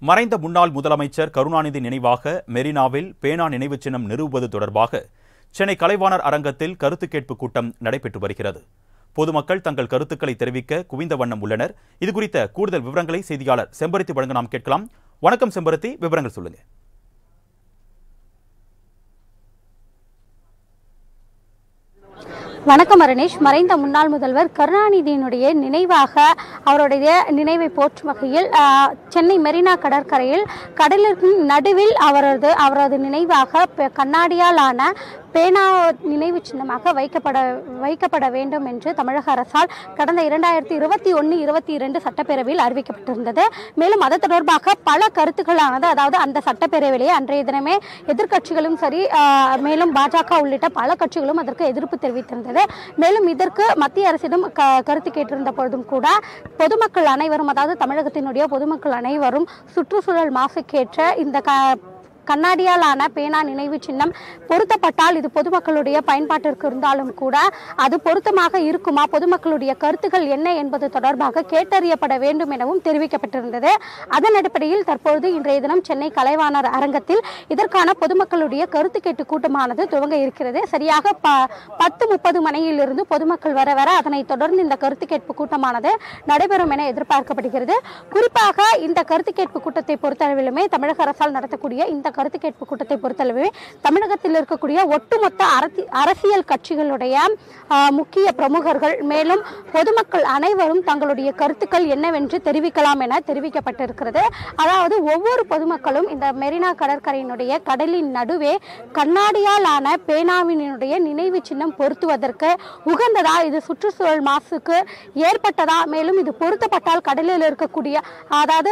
மறைந்த முன்னாள் முதலமைச்சர் கருணாநிதி நினைவாக மெரினாவில் பேனா நினைவுச் சின்னம் நிறுவுவது தொடர்பாக சென்னை கலைவாணர் அரங்கத்தில் கருத்து கேட்பு கூட்டம் நடைபெற்று வருகிறது பொதுமக்கள் தங்கள் கருத்துக்களை தெரிவிக்க குவிந்த வண்ணம் உள்ளனர் இது குறித்த கூடுதல் விவரங்களை செய்தியாளர் செம்பருத்தி வழங்க நாம் கேட்கலாம் வணக்கம் செம்பருத்தி விவரங்கள் சொல்லுங்க வணக்கம் அருணேஷ் மறைந்த முன்னாள் முதல்வர் கருணாநிதியினுடைய நினைவாக அவருடைய நினைவை போற்றும் வகையில் ஆஹ், சென்னை மெரினா கடற்கரையில் கடலின் நடுவில் அவரது அவரது நினைவாக பெ- கண்ணாடியால் ஆன பேனா நினைவு சின்னமாக வைக்கப்பட வைக்கப்பட வேண்டும் என்று தமிழக அரசால் கடந்த இரண்டாயிரத்தி இருபத்தி ஒன்று இருபத்தி இரண்டு சட்டப்பேரவையில் அறிவிக்கப்பட்டிருந்தது மேலும் அது தொடர்பாக பல கருத்துக்களானது அதாவது அந்த சட்டப்பேரவையிலேயே அன்றைய தினமே எதிர்க்கட்சிகளும் சரி ஆஹ், மேலும் பாஜக உள்ளிட்ட பல கட்சிகளும் அதற்கு எதிர்ப்பு தெரிவித்திருந்தது மேலும் இதற்கு மத்திய அரசிடம் க கருத்து கேட்டிருந்த பொழுதும் கூட பொதுமக்கள் அனைவரும் அதாவது தமிழகத்தினுடைய பொதுமக்கள் அனைவரும் சுற்றுச்சூழல் மாசுக்கேற்ற இந்த க கண்ணாடியாலான பேனா நினைவு சின்னம் பொருத்தப்பட்டால் இது பொதுமக்களுடைய பயன்பாட்டிற்கு இருந்தாலும் கூட அது பொருத்தமாக இருக்குமா பொதுமக்களுடைய கருத்துக்கள் என்ன என்பது தொடர்பாக கேட்டறியப்பட வேண்டும் எனவும் தெரிவிக்கப்பட்டிருந்தது அதன் அடிப்படையில் தற்பொழுது இன்றைய தினம் சென்னை கலைவாணர் அரங்கத்தில் இதற்கான பொதுமக்களுடைய கருத்து கேட்டு கூட்டமானது துவங்க இருக்கிறது சரியாக ப பத்து முப்பது மணியிலிருந்து பொதுமக்கள் வர வர அதனைத் தொடர்ந்து இந்த கருத்து கேட்பு கூட்டமானது நடைபெறும் என எதிர்பார்க்கப்படுகிறது குறிப்பாக இந்த கருத்து கேட்பு கூட்டத்தை பொறுத்தளவிலுமே தமிழக அரசால் நடத்தக்கூடிய இந்த கருத்து கேட்பு கூட்டத்தை பொறுத்தளவே தமிழகத்தில் இருக்கக்கூடிய ஒட்டுமொத்த அரசி அரசியல் கட்சிகளுடைய ஆஹ், முக்கிய பிரமுகர்கள் மேலும் பொதுமக்கள் அனைவரும் தங்களுடைய கருத்துக்கள் என்னவென்று தெரிவிக்கலாம் என தெரிவிக்கப்பட்டிருக்கிறது அதாவது ஒவ்வொரு பொதுமக்களும் இந்த மெரினா கடற்கரையினுடைய கடலின் நடுவே கண்ணாடியால் ஆன பேனாவினுடைய நினைவு சின்னம் பொருத்துவதற்கு உகந்ததா இது சுற்றுச்சூழல் மாசுக்கு ஏற்பட்டதா மேலும் இது பொருத்தப்பட்டால் கடலில் இருக்கக்கூடிய அதாவது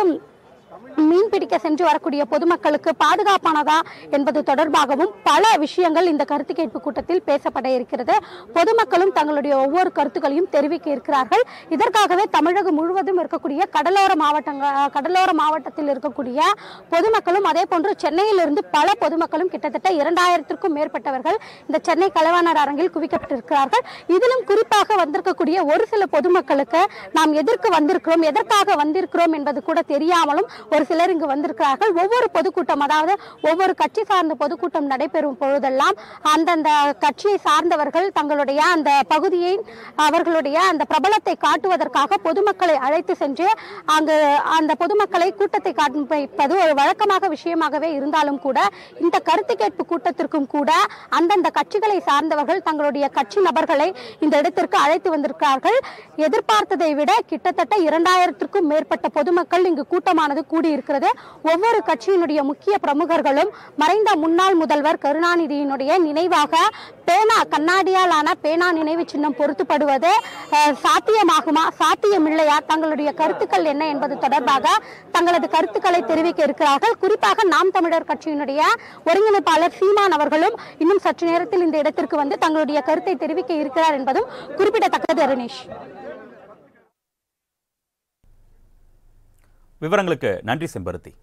மீன் பிடிக்க சென்று வரக்கூடிய பொதுமக்களுக்கு பாதுகாப்பானதா என்பது தொடர்பாகவும் பல விஷயங்கள் இந்த கருத்து கேட்பு கூட்டத்தில் பேசப்பட இருக்கிறது பொதுமக்களும் தங்களுடைய ஒவ்வொரு கருத்துக்களையும் தெரிவிக்க இருக்கிறார்கள் இதற்காகவே தமிழகம் முழுவதும் இருக்கக்கூடிய கடலோர மாவட்டங்கள் கடலோர மாவட்டத்தில் இருக்கக்கூடிய பொதுமக்களும் அதே போன்று சென்னையிலிருந்து பல பொதுமக்களும் கிட்டத்தட்ட இரண்டாயிரத்திற்கும் மேற்பட்டவர்கள் இந்த சென்னை கலைவாணர் அரங்கில் குவிக்கப்பட்டிருக்கிறார்கள் இதிலும் குறிப்பாக வந்திருக்கக்கூடிய ஒரு சில பொதுமக்களுக்கு நாம் எதற்கு வந்திருக்கிறோம் எதற்காக வந்திருக்கிறோம் என்பது கூட தெரியாமலும் ஒரு சிலர் இங்கு வந்திருக்கிறார்கள் ஒவ்வொரு பொதுக்கூட்டம் அதாவது ஒவ்வொரு கட்சி சார்ந்த பொதுக்கூட்டம் நடைபெறும் பொழுதெல்லாம் அந்தந்த கட்சியை சார்ந்தவர்கள் தங்களுடைய அந்த பகுதியை அவர்களுடைய அந்த பிரபலத்தை காட்டுவதற்காக பொதுமக்களை அழைத்து சென்று அங்கு அந்த பொதுமக்களை கூட்டத்தை காண்பிப்பது ஒரு வழக்கமாக விஷயமாகவே இருந்தாலும் கூட இந்த கருத்து கேட்பு கூட்டத்திற்கும் கூட அந்தந்த கட்சிகளை சார்ந்தவர்கள் தங்களுடைய கட்சி நபர்களை இந்த இடத்திற்கு அழைத்து வந்திருக்கிறார்கள் எதிர்பார்த்ததை விட கிட்டத்தட்ட இரண்டாயிரத்திற்கும் மேற்பட்ட பொதுமக்கள் இங்கு கூட்டமானது கூடியிருக்கிறது ஒவ்வொரு கட்சியினுடைய முக்கிய பிரமுகர்களும் மறைந்த முன்னாள் முதல்வர் கருணாநிதியினுடைய நினைவாக பேனா கண்ணாடியாலான பேனா நினைவு சின்னம் பொருத்தப்படுவது அஹ், சாத்தியமாகுமா சாத்தியமில்லையா தங்களுடைய கருத்துக்கள் என்ன என்பது தொடர்பாக தங்களது கருத்துக்களை தெரிவிக்க இருக்கிறார்கள் குறிப்பாக நாம் தமிழர் கட்சியினுடைய ஒருங்கிணைப்பாளர் சீமான் அவர்களும் இன்னும் சற்று நேரத்தில் இந்த இடத்திற்கு வந்து தங்களுடைய கருத்தை தெரிவிக்க இருக்கிறார் என்பதும் குறிப்பிடத்தக்கது அருணேஷ் விவரங்களுக்கு நன்றி செம்பருத்தி